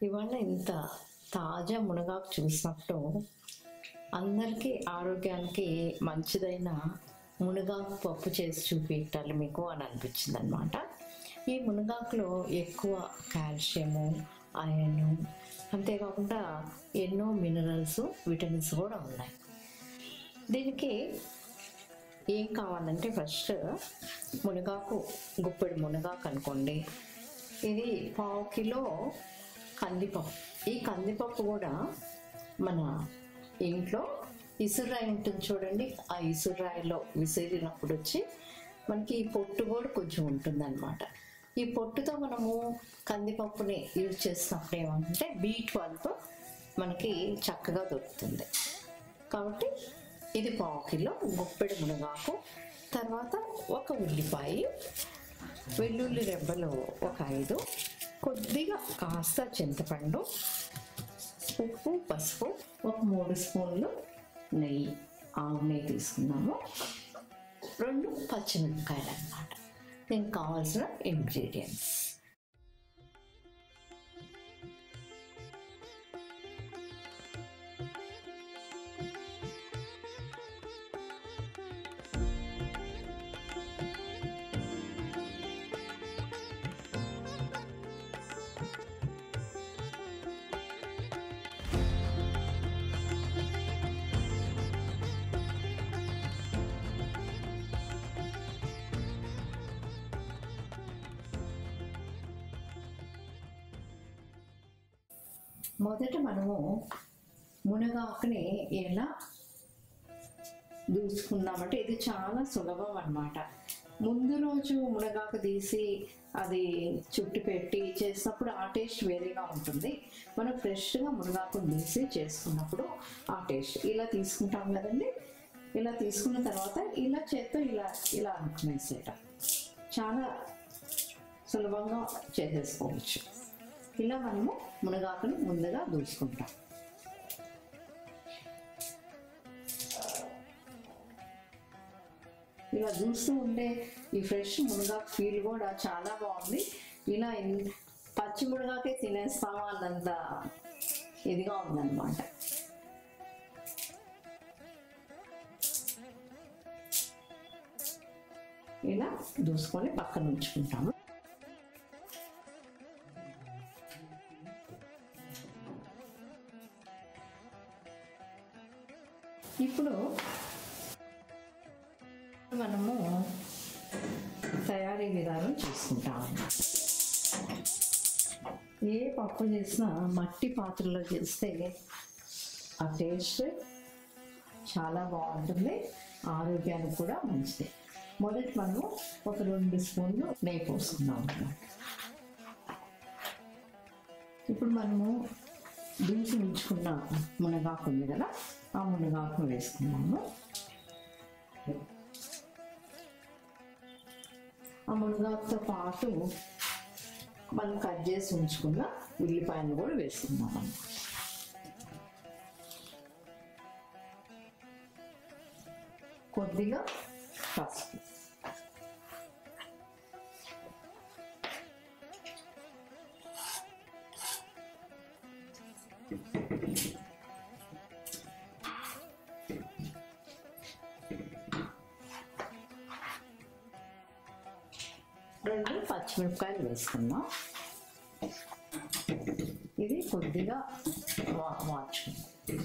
ఇవాళ ఇంత తాజా మునగాకు చూసినప్పుడు అందరికీ ఆరోగ్యానికి మంచిదైన మునగాకు పప్పు చేసి చూపించాలి మీకు అని అనిపించింది అనమాట ఈ మునగాకులో ఎక్కువ కాల్షియము ఐరన్ అంతేకాకుండా ఎన్నో మినరల్స్ విటమిన్స్ కూడా ఉన్నాయి దీనికి ఏం కావాలంటే ఫస్ట్ మునగాకు గుప్పెడు మునగాకు అనుకోండి ఇది పావు కిలో కందిపప్పు ఈ కందిపప్పు కూడా మన ఇంట్లో ఇసురాయి ఉంటుంది చూడండి ఆ ఇసురాయిలో విసిరినప్పుడు వచ్చి మనకి ఈ పొట్టు కూడా కొంచెం ఉంటుందన్నమాట ఈ పొట్టుతో మనము కందిపప్పుని యూజ్ చేసినప్పుడు ఏమంటే బీ ట్వెల్వ్తో మనకి చక్కగా దొరుకుతుంది కాబట్టి ఇది పావు కిలో గుప్పెడు మునగాకు తర్వాత ఒక ఉల్లిపాయ వెల్లుల్లి రెబ్బలు ఒక ఐదు కొద్దిగా కాస్త చింతపండు ఉప్పు పసుపు ఒక మూడు స్పూన్లు నెయ్యి ఆవు నెయ్యి తీసుకున్నాము రెండు పచ్చిమిరపకాయలు అన్నమాట దీనికి కావాల్సిన ఇంగ్రీడియంట్స్ మొదట మనము మునగాకుని ఎలా దూసుకున్నామంటే ఇది చాలా సులభం అన్నమాట ముందు రోజు మునగాకు తీసి అది చుట్టు పెట్టి చేసినప్పుడు ఆ టేస్ట్ వేరేగా ఉంటుంది మనం ఫ్రెష్గా మునగాకు తీసి చేసుకున్నప్పుడు ఆ టేస్ట్ ఇలా తీసుకుంటాం కదండి ఇలా తీసుకున్న తర్వాత ఇలా చేత్తో ఇలా ఇలా అనుకునేసేట చాలా సులభంగా చేసేసుకోవచ్చు ఇలా మనము మునగాకుని ముందుగా దూసుకుంటాం ఇలా చూస్తూ ఉంటే ఈ ఫ్రెష్ మునగాకు ఫీల్ కూడా చాలా బాగుంది ఇలా ఇన్- పచ్చి మునగాకే తినేస్తామా అన్నంత ఇదిగా ఉందన్నమాట ఇలా దూసుకొని పక్కన ఉంచుకుంటాము ఇప్పుడు మనము తయారీ విధానం చూసుకుంటాము ఏ పప్పు చేసినా మట్టి పాత్రలో చేస్తే ఆ టేస్ట్ చాలా బాగుంటుంది ఆరోగ్యానికి కూడా మంచిది మొదటి మనము ఒక రెండు స్పూన్లు నెయ్యి పోసుకుందాం అన్నమాట ఇప్పుడు మనము దించి ఉంచుకున్న మునగాకు ఉంది కదా ఆ మునగాకు వేసుకున్నాము ఆ మునగాకుతో పాటు మనం కట్ చేసి ఉంచుకున్న ఉల్లిపాయలు కూడా వేసుకున్నాం అన్నమాట కొద్దిగా పసుపు రెండు పచ్చిమిరపకాయలు వేసుకుందాం ఇది కొద్దిగా వా వాచుకుందాం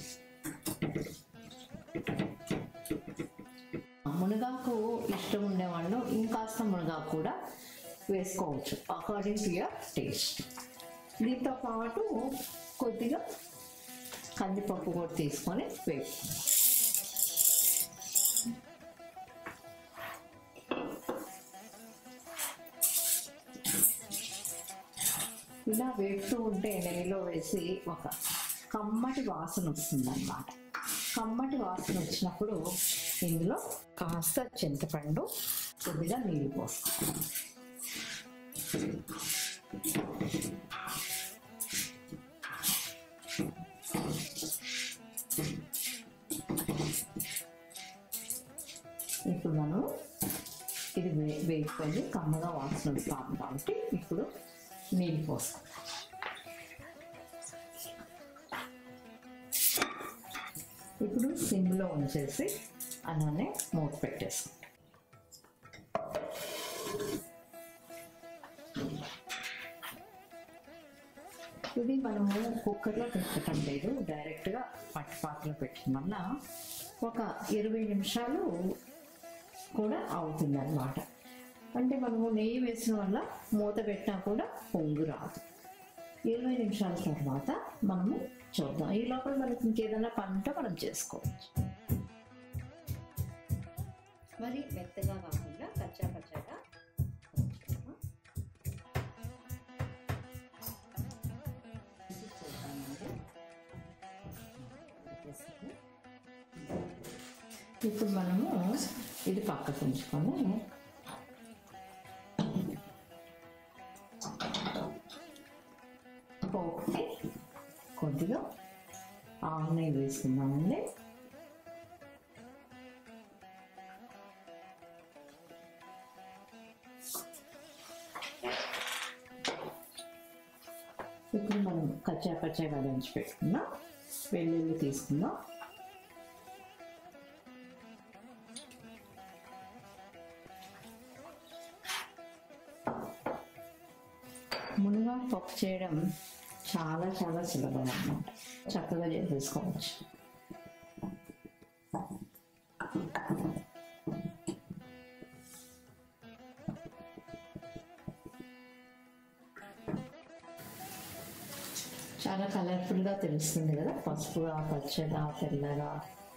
మునగాకు ఇష్టం ఉండేవాళ్ళు ఇంకాస్త మునగాకు కూడా వేసుకోవచ్చు అకార్డింగ్ టు యర్ టేస్ట్ దీంతో పాటు కొద్దిగా కందిపప్పు కూడా తీసుకొని వేసుకుందాం ఇలా వేస్తూ ఉంటే నెయ్యిలో వేసి ఒక కమ్మటి వాసన వస్తుంది అన్నమాట కమ్మటి వాసన వచ్చినప్పుడు ఇందులో కాస్త చింతపండు కొద్దిగా నీళ్ళు పోసుకోవాలి ఇప్పుడు మనం ఇది వే వేగిపోయి కమ్మగా వాసన వస్తాం కాబట్టి ఇప్పుడు నీళ్ళు పోసుకోవాలి ఇప్పుడు సిమ్లో ఉంచేసి అలానే మూత పెట్టేసుకుంటాం ఇది మనము కుక్కర్లో పెట్టడం లేదు డైరెక్ట్గా పట్టు పాత్రలో పెట్టడం వల్ల ఒక ఇరవై నిమిషాలు కూడా అవుతుంది అనమాట అంటే మనము నెయ్యి వేసిన వల్ల మూత పెట్టినా కూడా పొంగు రాదు ఇరవై నిమిషాల తర్వాత మనము చూద్దాం ఈ లోపల మనకి ఇంకేదైనా పని ఉంటే మనం చేసుకోవచ్చు మరి మెత్తగా కాకుండా కచ్చా పచ్చగా ఇప్పుడు మనము ఇది పక్కకు ఉంచుకొని పోపుకి కొద్దిగా ఆవునెయ్యి వేసుకుందామండి ఇప్పుడు మనం కచ్చా పచ్చగా దంచి పెట్టుకుందాం వెల్లుల్లి తీసుకుందాం మునగా పప్పు చేయడం చాలా చాలా సులభం అన్నమాట చక్కగా చేసేసుకోవచ్చు చాలా కలర్ఫుల్గా తెలుస్తుంది కదా పసుపుగా పచ్చగా తెల్లగా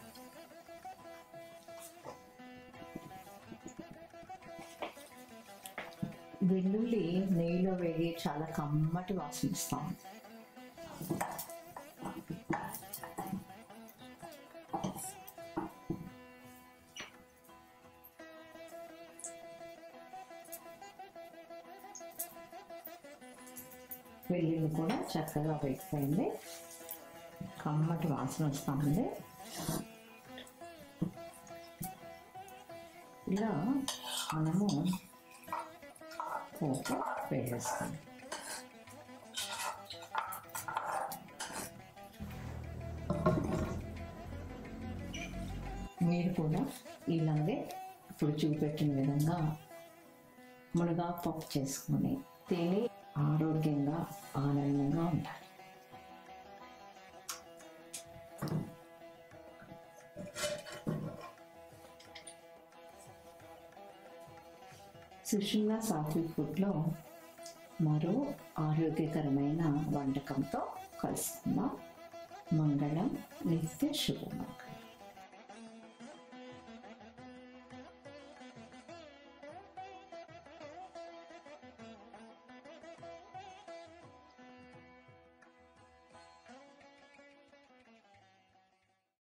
వెల్లుల్లి నెయ్యిలో వేగి చాలా కమ్మటి వాసన ఇస్తాం వెల్లుల్లి కూడా చక్కగా వేగిపోయింది కమ్మటి వాసన వస్తుంది ఇలా మనము పోపు వేసేస్తాం మీరు కూడా ఇలాగే ఇప్పుడు చూపెట్టిన విధంగా మునగా పప్పు చేసుకొని తిని ఆరోగ్యంగా ఆనందంగా ఉండాలి సుషుమ్న సాత్విక్ ఫుడ్లో మరో ఆరోగ్యకరమైన వంటకంతో కలుసుకుందాం మంగళం నిత్య శుభం